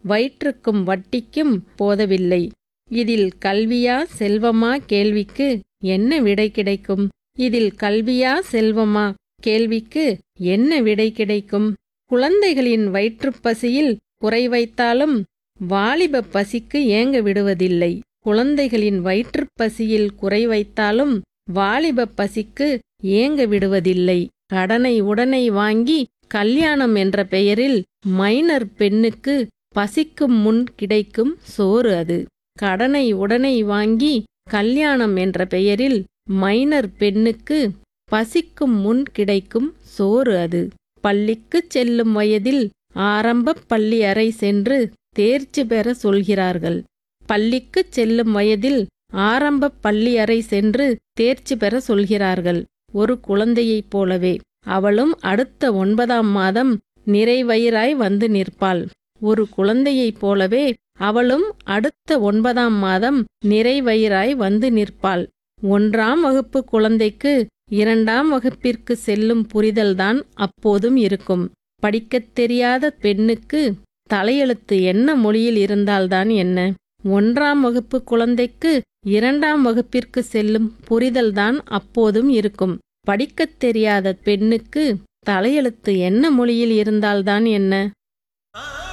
வயிற்றுக்கும் வட்டிக்கும் போதவில்லை இதில் கல்வியா செல்வமா கேள்விக்கு என்ன விடை கிடைக்கும் இதில் கல்வியா செல்வமா கேள்விக்கு என்ன விடை கிடைக்கும் குழந்தைகளின் வயிற்றுப் பசியில் குறை வைத்தாலும் வாலிப பசிக்கு ஏங்க விடுவதில்லை குழந்தைகளின் வயிற்றுப் பசியில் குறை வைத்தாலும் வாலிப பசிக்கு ஏங்க விடுவதில்லை கடனை உடனை வாங்கி கல்யாணம் என்ற பெயரில் மைனர் பெண்ணுக்கு பசிக்கும் முன் கிடைக்கும் சோறு அது கடனை உடனை வாங்கி கல்யாணம் என்ற பெயரில் மைனர் பெண்ணுக்கு பசிக்கும் முன் கிடைக்கும் சோறு அது பள்ளிக்குச் செல்லும் வயதில் ஆரம்பப் பள்ளி அறை சென்று தேர்ச்சி பெற சொல்கிறார்கள் பள்ளிக்குச் செல்லும் வயதில் ஆரம்பப் பள்ளி அறை சென்று தேர்ச்சி பெற சொல்கிறார்கள் ஒரு குழந்தையைப் போலவே அவளும் அடுத்த ஒன்பதாம் மாதம் நிறைவயிறாய் வந்து நிற்பாள் ஒரு குழந்தையைப் போலவே அவளும் அடுத்த ஒன்பதாம் மாதம் நிறைவயிறாய் வந்து நிற்பாள் ஒன்றாம் வகுப்பு குழந்தைக்கு இரண்டாம் வகுப்பிற்கு செல்லும் புரிதல்தான் அப்போதும் இருக்கும் படிக்கத் தெரியாத பெண்ணுக்கு தலையெழுத்து என்ன மொழியில் இருந்தால்தான் என்ன ஒன்றாம் வகுப்பு குழந்தைக்கு இரண்டாம் வகுப்பிற்கு செல்லும் புரிதல்தான் அப்போதும் இருக்கும் படிக்கத் தெரியாத பெண்ணுக்கு தலையெழுத்து என்ன மொழியில் இருந்தால்தான் என்ன